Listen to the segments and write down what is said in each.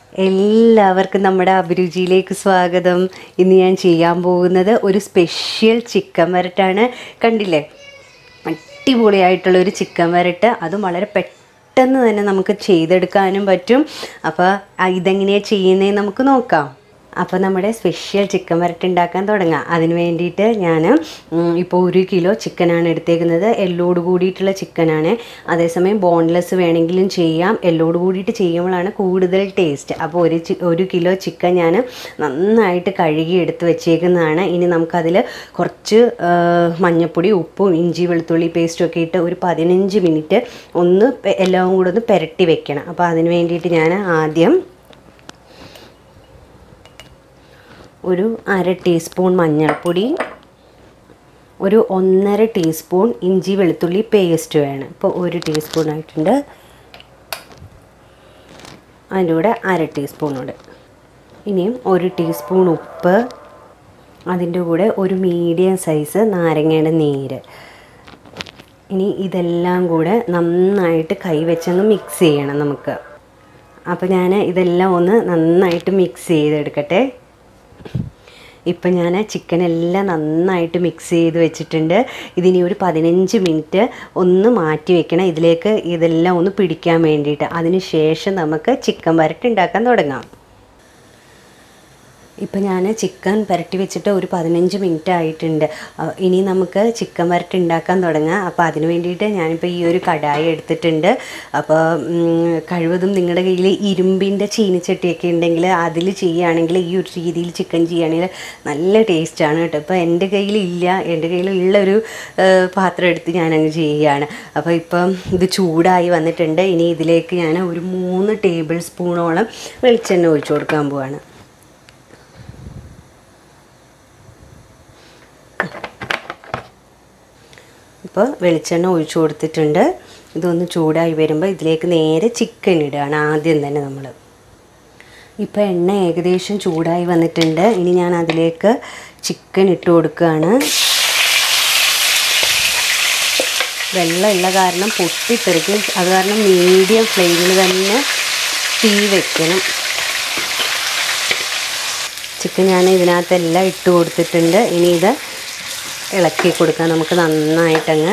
എല്ലാവർക്കും നമ്മുടെ അഭിരുചിയിലേക്ക് സ്വാഗതം ഇന്ന് ഞാൻ ചെയ്യാൻ പോകുന്നത് ഒരു സ്പെഷ്യൽ ചിക്കൻ വരട്ടാണ് കണ്ടില്ലേ അടിപൊളിയായിട്ടുള്ള ഒരു ചിക്കൻ വരട്ട് അതും വളരെ പെട്ടെന്ന് തന്നെ നമുക്ക് ചെയ്തെടുക്കാനും പറ്റും അപ്പോൾ ഇതെങ്ങനെയാണ് ചെയ്യുന്നതെന്ന് നമുക്ക് നോക്കാം അപ്പോൾ നമ്മുടെ സ്പെഷ്യൽ ചിക്കൻ വരട്ട് ഉണ്ടാക്കാൻ തുടങ്ങാം അതിന് വേണ്ടിയിട്ട് ഞാൻ ഇപ്പോൾ ഒരു കിലോ ചിക്കനാണ് എടുത്തേക്കുന്നത് എല്ലോട് കൂടിയിട്ടുള്ള ചിക്കനാണ് അതേസമയം ബോൺലെസ് വേണമെങ്കിലും ചെയ്യാം എല്ലോട് കൂടിയിട്ട് ചെയ്യുമ്പോഴാണ് കൂടുതൽ ടേസ്റ്റ് അപ്പോൾ ഒരു ചി ഒരു കിലോ ചിക്കൻ ഞാൻ നന്നായിട്ട് കഴുകി എടുത്ത് വെച്ചേക്കുന്നതാണ് ഇനി നമുക്കതിൽ കുറച്ച് ആ, മഞ്ഞൾപ്പൊടി ഉപ്പും ഇഞ്ചി വെളുത്തുള്ളി പേസ്റ്റും ഒക്കെ ഇട്ട് ഒരു പതിനഞ്ച് മിനിറ്റ് ഒന്ന് പെ- എല്ലാം കൂടെ ഒന്ന് പുരട്ടി വെക്കണം അപ്പോൾ അതിന് വേണ്ടിയിട്ട് ഞാൻ ആദ്യം ഒരു അര ടീസ്പൂൺ മഞ്ഞൾപ്പൊടി ഒരു ഒന്നര ടീസ്പൂൺ ഇഞ്ചി വെളുത്തുള്ളി പേസ്റ്റ് വേണം ഇപ്പോൾ ഒരു ടീസ്പൂൺ ആയിട്ടുണ്ട് അതിൻ്റെ കൂടെ അര ടീസ്പൂൺ കൂടെ ഇനിയും ഒരു ടീസ്പൂൺ ഉപ്പ് അതിൻ്റെ കൂടെ ഒരു മീഡിയം സൈസ് നാരങ്ങയുടെ നീര് ഇനി ഇതെല്ലാം കൂടെ നന്നായിട്ട് കൈവച്ചങ്ങ് മിക്സ് ചെയ്യണം നമുക്ക് അപ്പോൾ ഞാൻ ഇതെല്ലാം ഒന്ന് നന്നായിട്ട് മിക്സ് ചെയ്തെടുക്കട്ടെ ഇപ്പം ഞാൻ ചിക്കൻ എല്ലാം നന്നായിട്ട് മിക്സ് ചെയ്ത് വെച്ചിട്ടുണ്ട് ഇതിനി ഒരു പതിനഞ്ച് മിനിറ്റ് ഒന്ന് മാറ്റി വെക്കണം ഇതിലേക്ക് ഇതെല്ലാം ഒന്ന് പിടിക്കാൻ വേണ്ടിയിട്ട് അതിന് ശേഷം നമുക്ക് ചിക്കൻ വരട്ട് ഉണ്ടാക്കാൻ തുടങ്ങാം ഇപ്പം ഞാൻ ചിക്കൻ പുരട്ടി വെച്ചിട്ട് ഒരു പതിനഞ്ച് മിനിറ്റ് ആയിട്ടുണ്ട് അഹ് ഇനി നമുക്ക് ചിക്കൻ വരട്ട് ഉണ്ടാക്കാൻ തുടങ്ങാം അപ്പോൾ അതിന് വേണ്ടിയിട്ട് ഞാനിപ്പോൾ ഈ ഒരു കടായി എടുത്തിട്ടുണ്ട് അപ്പോൾ ഉം, കഴിവതും നിങ്ങളുടെ കയ്യിൽ ഇരുമ്പിൻ്റെ ചീനിച്ചട്ടിയൊക്കെ ഉണ്ടെങ്കിൽ അതിൽ ചെയ്യുകയാണെങ്കിൽ ഈ ഒരു രീതിയിൽ ചിക്കൻ ചെയ്യുകയാണെങ്കിൽ നല്ല ടേസ്റ്റാണ് കേട്ടോ ഇപ്പോൾ എൻ്റെ കയ്യിൽ ഇല്ല എൻ്റെ കയ്യിൽ ഉള്ളൊരു ഏഹ്, പാത്രം എടുത്ത് ഞാനങ്ങ് ചെയ്യുകയാണ് അപ്പോൾ ഇപ്പം ഇത് ചൂടായി വന്നിട്ടുണ്ട് ഇനി ഇതിലേക്ക് ഞാൻ ഒരു മൂന്ന് ടേബിൾ സ്പൂണോളം വെളിച്ചെണ്ണ ഒഴിച്ചു കൊടുക്കാൻ പോവാണ് ഇപ്പോൾ വെളിച്ചെണ്ണ ഒഴിച്ചു കൊടുത്തിട്ടുണ്ട് ഇതൊന്ന് ചൂടായി വരുമ്പോൾ ഇതിലേക്ക് നേരെ ചിക്കൻ ഇടുകയാണ് ആദ്യം തന്നെ നമ്മൾ ഇപ്പോൾ എണ്ണ ഏകദേശം ചൂടായി വന്നിട്ടുണ്ട് ഇനി ഞാൻ അതിലേക്ക് ചിക്കൻ ഇട്ട് കൊടുക്കുകയാണ് വെള്ളമുള്ള കാരണം പൊട്ടിത്തെറിക്കും അത് കാരണം മീഡിയം ഫ്ലെയിമിൽ തന്നെ തീ വെക്കണം ചിക്കൻ ഞാൻ ഇതിനകത്തെല്ലാം ഇട്ട് കൊടുത്തിട്ടുണ്ട് ഇനി ഇത് ഇളക്കി കൊടുക്കാം നമുക്ക് നന്നായിട്ടങ്ങ്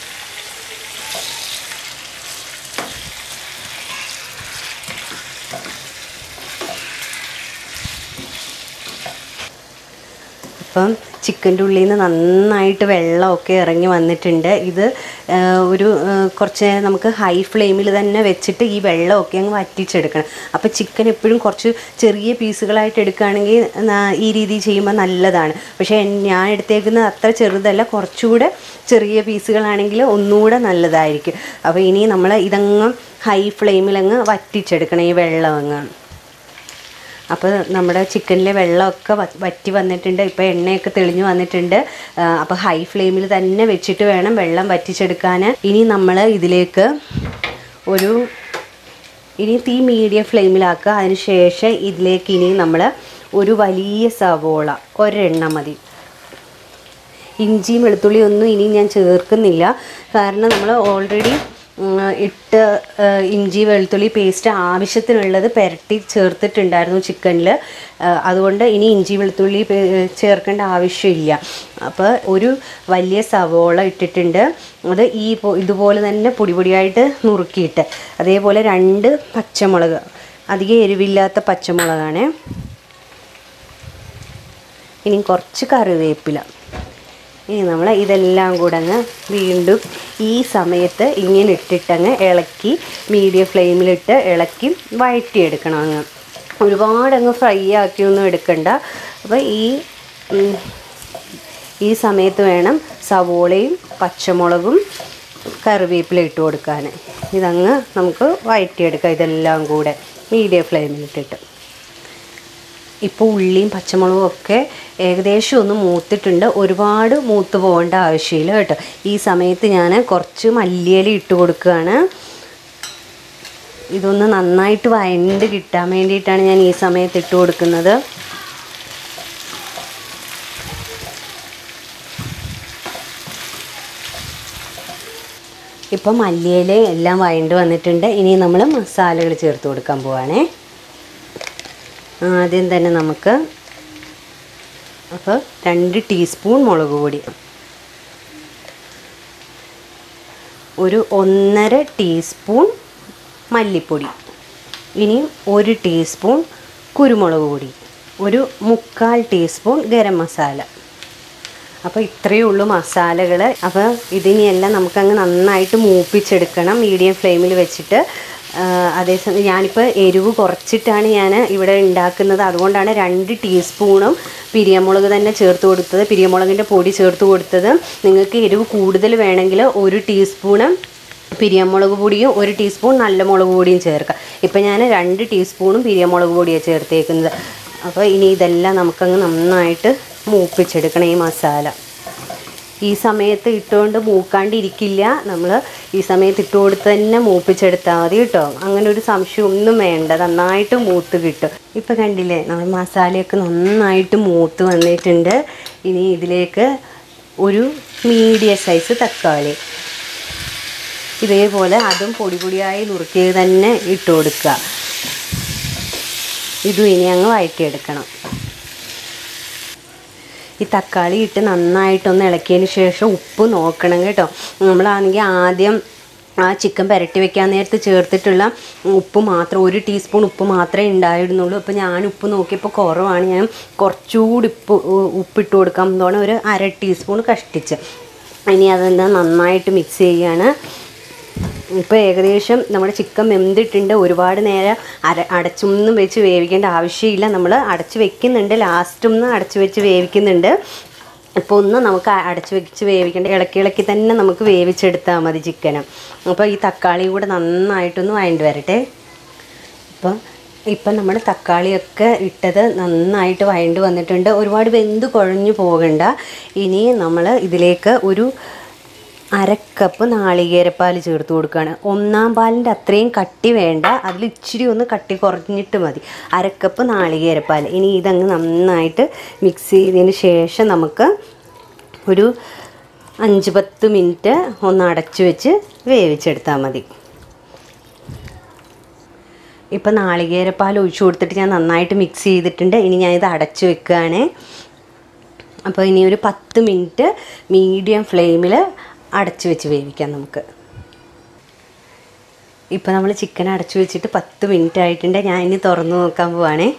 ഇപ്പം ചിക്കൻ്റെ ഉള്ളിൽ നിന്ന് നന്നായിട്ട് വെള്ളമൊക്കെ ഇറങ്ങി വന്നിട്ടുണ്ട് ഇത് ആ, ഒരു ആ, കുറച്ച് നമുക്ക് ഹൈ ഫ്ലെയിമിൽ തന്നെ വെച്ചിട്ട് ഈ വെള്ളമൊക്കെ അങ്ങ് വറ്റിച്ചെടുക്കണം അപ്പോൾ ചിക്കൻ എപ്പോഴും കുറച്ച് ചെറിയ പീസുകളായിട്ട് എടുക്കുകയാണെങ്കിൽ ന- ഈ രീതി ചെയ്യുമ്പോൾ നല്ലതാണ് പക്ഷേ ഞാൻ എടുത്തേക്കുന്നത് അത്ര ചെറുതല്ല കുറച്ചുകൂടെ ചെറിയ പീസുകളാണെങ്കിൽ ഒന്നുകൂടെ നല്ലതായിരിക്കും അപ്പോൾ ഇനി നമ്മൾ ഇതങ്ങ് ഹൈ ഫ്ലെയിമിലങ്ങ് വറ്റിച്ചെടുക്കണം ഈ വെള്ളം അങ്ങ് അപ്പോൾ നമ്മുടെ ചിക്കനിലെ വെള്ളമൊക്കെ വ- വറ്റി വന്നിട്ടുണ്ട് ഇപ്പോൾ എണ്ണയൊക്കെ തെളിഞ്ഞു വന്നിട്ടുണ്ട് ആ, അപ്പോൾ ഹൈ ഫ്ലെയിമിൽ തന്നെ വെച്ചിട്ട് വേണം വെള്ളം വറ്റിച്ചെടുക്കാൻ ഇനി നമ്മൾ ഇതിലേക്ക് ഒരു ഇനി തീ മീഡിയം ഫ്ലെയിമിലാക്കുക അതിന് ശേഷം ഇതിലേക്ക് ഇനി നമ്മൾ ഒരു വലിയ സവോള ഒരെണ്ണം മതി ഇഞ്ചിയും വെളുത്തുള്ളിയും ഒന്നും ഇനി ഞാൻ ചേർക്കുന്നില്ല കാരണം നമ്മൾ ഓൾറെഡി ഇട്ട് ആ, ഇഞ്ചി വെളുത്തുള്ളി പേസ്റ്റ് ആവശ്യത്തിനുള്ളത് പുരട്ടി ചേർത്തിട്ടുണ്ടായിരുന്നു ചിക്കനിൽ അതുകൊണ്ട് ഇനി ഇഞ്ചി വെളുത്തുള്ളി പേ- ചേർക്കേണ്ട ആവശ്യമില്ല അപ്പോൾ ഒരു വലിയ സവോള ഇട്ടിട്ടുണ്ട് അത് ഈ പോ- ഇതുപോലെ തന്നെ പൊടി പൊടിയായിട്ട് നുറുക്കിയിട്ട് അതേപോലെ രണ്ട് പച്ചമുളക് അധികം എരിവില്ലാത്ത പച്ചമുളകാണ് ഇനി കുറച്ച് കറിവേപ്പില ഇനി നമ്മൾ ഇതെല്ലാം കൂടെ അങ്ങ് വീണ്ടും ഈ സമയത്ത് ഇങ്ങനെ ഇട്ടിട്ടങ്ങ് ഇളക്കി മീഡിയം ഫ്ലെയിമിലിട്ട് ഇളക്കി വഴറ്റിയെടുക്കണം അങ്ങ് ഒരുപാട് അങ്ങ് ഫ്രൈ ആക്കിയൊന്നും എടുക്കണ്ട അപ്പോൾ ഈ ഉം, ഈ സമയത്ത് വേണം സവോളയും പച്ചമുളകും കറിവേപ്പില ഇട്ട് കൊടുക്കാൻ ഇതങ്ങ് നമുക്ക് വഴറ്റിയെടുക്കാം ഇതെല്ലാം കൂടെ മീഡിയം ഫ്ലെയിമിലിട്ടിട്ട് ഇപ്പോൾ ഉള്ളിയും പച്ചമുളകും ഒക്കെ ഏകദേശം ഒന്ന് മൂത്തിട്ടുണ്ട് ഒരുപാട് മൂത്ത് പോകേണ്ട ആവശ്യമില്ല കേട്ടോ ഈ സമയത്ത് ഞാൻ കുറച്ച് മല്ലിയില ഇട്ട് കൊടുക്കുകയാണ് ഇതൊന്ന് നന്നായിട്ട് വഴണ്ട് കിട്ടാൻ വേണ്ടിയിട്ടാണ് ഞാൻ ഈ സമയത്ത് ഇട്ട് കൊടുക്കുന്നത് ഇപ്പം മല്ലിയില എല്ലാം വഴണ്ട് വന്നിട്ടുണ്ട് ഇനി നമ്മൾ മസാലകൾ ചേർത്ത് കൊടുക്കാൻ പോവാണേ ആദ്യം തന്നെ നമുക്ക് അപ്പോൾ രണ്ട് ടീസ്പൂൺ മുളക് പൊടി ഒരു ഒന്നര ടീസ്പൂൺ മല്ലിപ്പൊടി ഇനി ഒരു ടീസ്പൂൺ കുരുമുളക് പൊടി ഒരു മുക്കാൽ ടീസ്പൂൺ ഗരം മസാല അപ്പോൾ ഇത്രയേ ഉള്ളൂ മസാലകൾ അപ്പോൾ ഇതിനെല്ലാം നമുക്കങ്ങ് നന്നായിട്ട് മൂപ്പിച്ചെടുക്കണം മീഡിയം ഫ്ലെയിമിൽ വെച്ചിട്ട് ആ, അതേസമയം ഞാനിപ്പോൾ എരിവ് കുറച്ചിട്ടാണ് ഞാൻ ഇവിടെ ഉണ്ടാക്കുന്നത് അതുകൊണ്ടാണ് രണ്ട് ടീസ്പൂണും പിരിയമുളക് തന്നെ ചേർത്ത് കൊടുത്തത് പിരിയമുളകിൻ്റെ പൊടി ചേർത്ത് കൊടുത്തത് നിങ്ങൾക്ക് എരിവ് കൂടുതൽ വേണമെങ്കിൽ ഒരു ടീസ്പൂണ് പിരിയമുളക് പൊടിയും ഒരു ടീസ്പൂൺ നല്ല മുളക് പൊടിയും ചേർക്കാം ഇപ്പം ഞാൻ രണ്ട് ടീസ്പൂണും പിരിയമുളക് പൊടിയാണ് ചേർത്തേക്കുന്നത് അപ്പോൾ ഇനി ഇതെല്ലാം നമുക്കങ്ങ് നന്നായിട്ട് മൂപ്പിച്ചെടുക്കണം ഈ മസാല ഈ സമയത്ത് ഇട്ടുകൊണ്ട് മൂക്കാണ്ടിരിക്കില്ല നമ്മൾ ഈ സമയത്ത് ഇട്ട് കൊടുത്ത് തന്നെ മൂപ്പിച്ചെടുത്താൽ മതി കേട്ടോ അങ്ങനെ ഒരു സംശയം ഒന്നും വേണ്ട നന്നായിട്ട് മൂത്ത് കിട്ടും ഇപ്പം കണ്ടില്ലേ നമ്മൾ മസാലയൊക്കെ നന്നായിട്ട് മൂത്ത് വന്നിട്ടുണ്ട് ഇനി ഇതിലേക്ക് ഒരു മീഡിയം സൈസ് തക്കാളി ഇതേപോലെ അതും പൊടി പൊടിയായി നുറുക്കിയത് തന്നെ ഇട്ട് കൊടുക്കുക ഇതും ഇനി അങ്ങ് വഴറ്റിയെടുക്കണം ഈ തക്കാളി ഇട്ട് നന്നായിട്ടൊന്ന് ഇളക്കിയതിന് ശേഷം ഉപ്പ് നോക്കണം കേട്ടോ നമ്മളാണെങ്കിൽ ആദ്യം ആ ചിക്കൻ പുരട്ടി വെക്കാൻ നേരത്ത് ചേർത്തിട്ടുള്ള ഉപ്പ് മാത്രം ഒരു ടീസ്പൂൺ ഉപ്പ് മാത്രമേ ഉണ്ടായിരുന്നുള്ളൂ അപ്പോൾ ഞാൻ ഉപ്പ് നോക്കിയപ്പോൾ കുറവാണ് ഞാൻ കുറച്ചുകൂടി ഉപ്പ് ഉ- ഉപ്പിട്ട് കൊടുക്കാൻ തോന്നുന്നു ഒരു അര ടീസ്പൂൺ കഷ്ടിച്ച് ഇനി അതെന്താ നന്നായിട്ട് മിക്സ് ചെയ്യുകയാണ് ഇപ്പോൾ ഏകദേശം നമ്മുടെ ചിക്കൻ വെന്തിട്ടുണ്ട് ഒരുപാട് നേരം അര അടച്ചൊന്നും വെച്ച് വേവിക്കേണ്ട ആവശ്യമില്ല നമ്മൾ അടച്ച് വെക്കുന്നുണ്ട് ലാസ്റ്റ് ഒന്ന് അടച്ച് വെച്ച് വേവിക്കുന്നുണ്ട് ഇപ്പോൾ ഒന്ന് നമുക്ക് അ- അടച്ച് വെച്ച് വേവിക്കേണ്ട ഇളക്കി ഇളക്കി തന്നെ നമുക്ക് വേവിച്ചെടുത്താൽ മതി ചിക്കനും അപ്പോൾ ഈ തക്കാളി കൂടെ നന്നായിട്ടൊന്ന് വഴണ്ടി വരട്ടെ ഇപ്പം ഇപ്പം നമ്മൾ തക്കാളിയൊക്കെ ഇട്ടത് നന്നായിട്ട് വഴണ്ട് വന്നിട്ടുണ്ട് ഒരുപാട് വെന്ത് കുഴഞ്ഞു പോകണ്ട ഇനി നമ്മൾ ഇതിലേക്ക് ഒരു അരക്കപ്പ് നാളികേരപ്പാൽ ചേർത്ത് കൊടുക്കുകയാണ് ഒന്നാം പാലിൻ്റെ അത്രയും കട്ടി വേണ്ട അതിൽ ഇച്ചിരി ഒന്ന് കട്ടി കുറഞ്ഞിട്ട് മതി അരക്കപ്പ് നാളികേരപ്പാൽ ഇനി ഇതങ്ങ് നന്നായിട്ട് മിക്സ് ചെയ്തതിന് ശേഷം നമുക്ക് ഒരു അഞ്ച് പത്ത് മിനിറ്റ് ഒന്ന് അടച്ചു വെച്ച് വേവിച്ചെടുത്താൽ മതി ഇപ്പം നാളികേരപ്പാൽ ഒഴിച്ചു കൊടുത്തിട്ട് ഞാൻ നന്നായിട്ട് മിക്സ് ചെയ്തിട്ടുണ്ട് ഇനി ഞാൻ ഇത് അടച്ചു വെക്കുകയാണ് അപ്പോൾ ഇനി ഒരു പത്ത് മിനിറ്റ് മീഡിയം ഫ്ലെയിമിൽ അടച്ചു വെച്ച് വേവിക്കാം നമുക്ക് ഇപ്പോൾ നമ്മൾ ചിക്കൻ അടച്ചു വെച്ചിട്ട് പത്ത് മിനിറ്റ് ആയിട്ടുണ്ട് ഞാൻ ഇനി തുറന്നു നോക്കാൻ പോവാണേ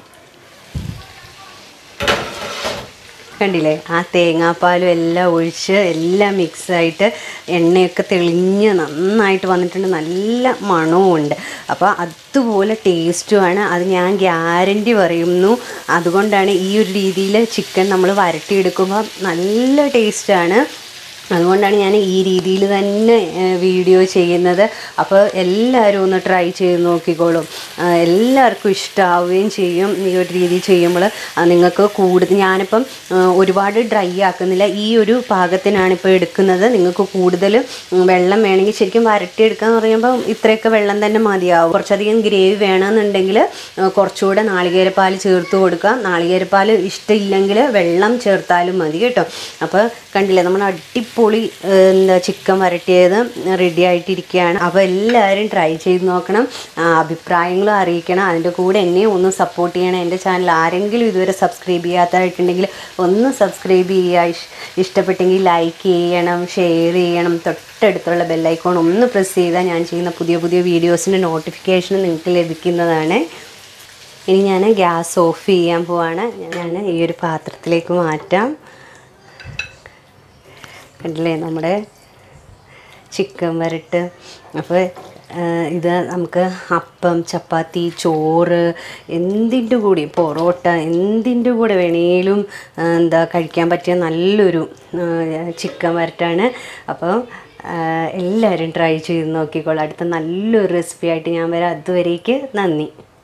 കണ്ടില്ലേ ആ തേങ്ങാപ്പാലും എല്ലാം ഒഴിച്ച് എല്ലാം മിക്സായിട്ട് എണ്ണയൊക്കെ തെളിഞ്ഞ് നന്നായിട്ട് വന്നിട്ടുണ്ട് നല്ല മണവും ഉണ്ട് അപ്പോൾ അതുപോലെ ടേസ്റ്റുമാണ് അത് ഞാൻ ഗ്യാരൻറ്റി പറയുന്നു അതുകൊണ്ടാണ് ഈ ഒരു രീതിയിൽ ചിക്കൻ നമ്മൾ വരട്ടിയെടുക്കുമ്പോൾ നല്ല ടേസ്റ്റാണ് അതുകൊണ്ടാണ് ഞാൻ ഈ രീതിയിൽ തന്നെ ഏഹ്, വീഡിയോ ചെയ്യുന്നത് അപ്പോൾ എല്ലാവരും ഒന്ന് ട്രൈ ചെയ്ത് നോക്കിക്കോളും ആ, എല്ലാവർക്കും ഇഷ്ടമാവുകയും ചെയ്യും ഈ ഒരു രീതി ചെയ്യുമ്പോൾ നിങ്ങൾക്ക് കൂടുതൽ ഞാനിപ്പം ആ, ഒരുപാട് ഡ്രൈ ആക്കുന്നില്ല ഈ ഒരു പാകത്തിനാണ് ഇപ്പോൾ എടുക്കുന്നത് നിങ്ങൾക്ക് കൂടുതൽ ഉം, വെള്ളം വേണമെങ്കിൽ ശരിക്കും വരട്ടിയെടുക്കാന്ന് പറയുമ്പോൾ ഇത്രയൊക്കെ വെള്ളം തന്നെ മതിയാവും കുറച്ചധികം ഗ്രേവി വേണമെന്നുണ്ടെങ്കിൽ ആ, കുറച്ചുകൂടെ നാളികേരപ്പാൽ ചേർത്ത് കൊടുക്കുക നാളികേരപ്പാൽ ഇഷ്ടമില്ലെങ്കിൽ വെള്ളം ചേർത്താലും മതി കേട്ടോ അപ്പോൾ കണ്ടില്ലേ നമ്മൾ അടിപൊളി ആ, എന്താ ചിക്കൻ വരട്ടിയത് റെഡി ആയിട്ടിരിക്കുകയാണ് അപ്പോൾ എല്ലാവരും ട്രൈ ചെയ്ത് നോക്കണം ആ, അഭിപ്രായങ്ങളും അറിയിക്കണം അതിൻ്റെ കൂടെ എന്നെ ഒന്ന് സപ്പോർട്ട് ചെയ്യണം എൻ്റെ ചാനൽ ആരെങ്കിലും ഇതുവരെ സബ്സ്ക്രൈബ് ചെയ്യാത്തതായിട്ടുണ്ടെങ്കിൽ ഒന്ന് സബ്സ്ക്രൈബ് ചെയ്യുക ഇഷ്- ഇഷ്ടപ്പെട്ടെങ്കിൽ ലൈക്ക് ചെയ്യണം ഷെയർ ചെയ്യണം തൊട്ടടുത്തുള്ള ബെല്ലൈക്കോൺ ഒന്ന് പ്രസ് ചെയ്താൽ ഞാൻ ചെയ്യുന്ന പുതിയ പുതിയ വീഡിയോസിൻ്റെ നോട്ടിഫിക്കേഷൻ നിങ്ങൾക്ക് ലഭിക്കുന്നതാണ് ഇനി ഞാൻ ഗ്യാസ് ഓഫ് ചെയ്യാൻ പോവാണ് ഞാൻ ഈ ഒരു പാത്രത്തിലേക്ക് മാറ്റാം കണ്ടില്ലേ നമ്മുടെ ചിക്കൻ വരട്ട് അപ്പോൾ ഇത് നമുക്ക് അപ്പം ചപ്പാത്തി ചോറ് എന്തിൻ്റെ കൂടി പൊറോട്ട എന്തിൻ്റെ കൂടെ വേണേലും ആ, എന്താ കഴിക്കാൻ പറ്റിയ നല്ലൊരു ചിക്കൻ വരട്ടാണ് അപ്പോൾ ആ, എല്ലാവരും ട്രൈ ചെയ്ത് നോക്കിക്കോളാം അടുത്ത നല്ലൊരു റെസിപ്പി ആയിട്ട് ഞാൻ വരാം അതുവരേക്ക് നന്ദി